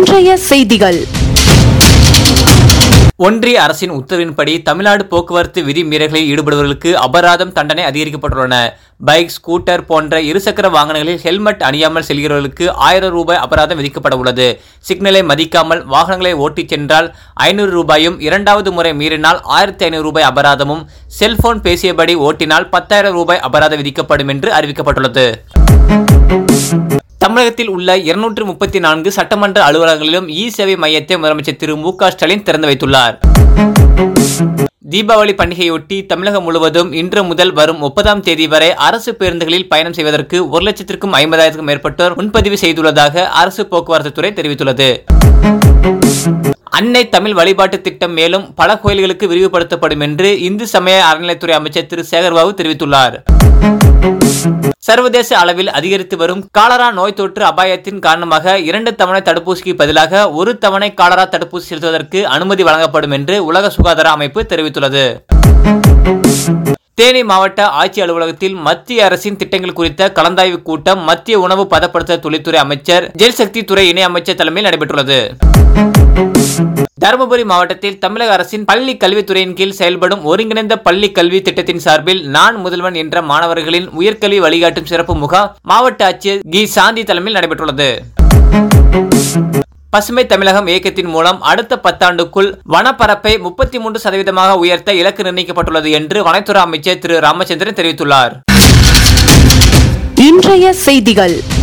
இன்றைய செய்திகள் ஒன்றிய அரசின் உத்தரவின்படி தமிழ்நாடு போக்குவரத்து விதிமீறல்களில் ஈடுபடுபவர்களுக்கு அபராதம் தண்டனை அதிகரிக்கப்பட்டுள்ளன பைக் ஸ்கூட்டர் போன்ற இருசக்கர வாகனங்களில் ஹெல்மெட் அணியாமல் செல்கிறவர்களுக்கு ஆயிரம் ரூபாய் அபராதம் விதிக்கப்பட உள்ளது சிக்னலை மதிக்காமல் வாகனங்களை ஓட்டிச் சென்றால் ஐநூறு ரூபாயும் இரண்டாவது முறை மீறினால் ஆயிரத்தி ஐநூறு ரூபாய் அபராதமும் செல்போன் பேசியபடி ஓட்டினால் பத்தாயிரம் ரூபாய் அபராதம் விதிக்கப்படும் என்று அறிவிக்கப்பட்டுள்ளது தமிழகத்தில் உள்ள இருநூற்று முப்பத்தி நான்கு சட்டமன்ற அலுவலகங்களிலும் இ சேவை மையத்தை முதலமைச்சர் திரு மு க ஸ்டாலின் திறந்து வைத்துள்ளார் தீபாவளி பண்டிகையொட்டி தமிழகம் முழுவதும் இன்று முதல் வரும் முப்பதாம் தேதி வரை அரசு பேருந்துகளில் பயணம் செய்வதற்கு ஒரு லட்சத்திற்கும் ஐம்பதாயிரத்துக்கும் மேற்பட்டோர் முன்பதிவு செய்துள்ளதாக அரசு போக்குவரத்து துறை தெரிவித்துள்ளது அன்னை தமிழ் வழிபாட்டு திட்டம் மேலும் பல கோயில்களுக்கு விரிவுபடுத்தப்படும் என்று இந்து சமய அறநிலைத்துறை அமைச்சர் திரு சேகர்பாபு தெரிவித்துள்ளார் சர்வதேச அளவில் அதிகரித்து வரும் காலரா நோய் தொற்று அபாயத்தின் காரணமாக இரண்டு தவணை தடுப்பூசிக்கு பதிலாக ஒரு தவணை காலரா தடுப்பூசி செலுத்துவதற்கு அனுமதி வழங்கப்படும் என்று உலக சுகாதார அமைப்பு தெரிவித்துள்ளது தேனி மாவட்ட ஆட்சி அலுவலகத்தில் மத்திய அரசின் திட்டங்கள் குறித்த கலந்தாய்வு கூட்டம் மத்திய உணவு பதப்படுத்த தொழில்துறை அமைச்சர் ஜெல்சக்தி துறை இணை அமைச்சர் தலைமையில் நடைபெற்றுள்ளது தருமபுரி மாவட்டத்தில் தமிழக அரசின் பள்ளி கல்வித்துறையின் கீழ் செயல்படும் ஒருங்கிணைந்த பள்ளி கல்வி திட்டத்தின் சார்பில் நான் முதல்வன் என்ற மாணவர்களின் உயர்கல்வி வழிகாட்டும் சிறப்பு முகாம் மாவட்ட ஆட்சியர் கி சாந்தி தலைமையில் நடைபெற்றுள்ளது பசுமை தமிழகம் இயக்கத்தின் மூலம் அடுத்த பத்தாண்டுக்குள் வனப்பரப்பை முப்பத்தி மூன்று சதவீதமாக உயர்த்த இலக்கு நிர்ணயிக்கப்பட்டுள்ளது என்று வனத்துறை அமைச்சர் திரு ராமச்சந்திரன் தெரிவித்துள்ளார் இன்றைய செய்திகள்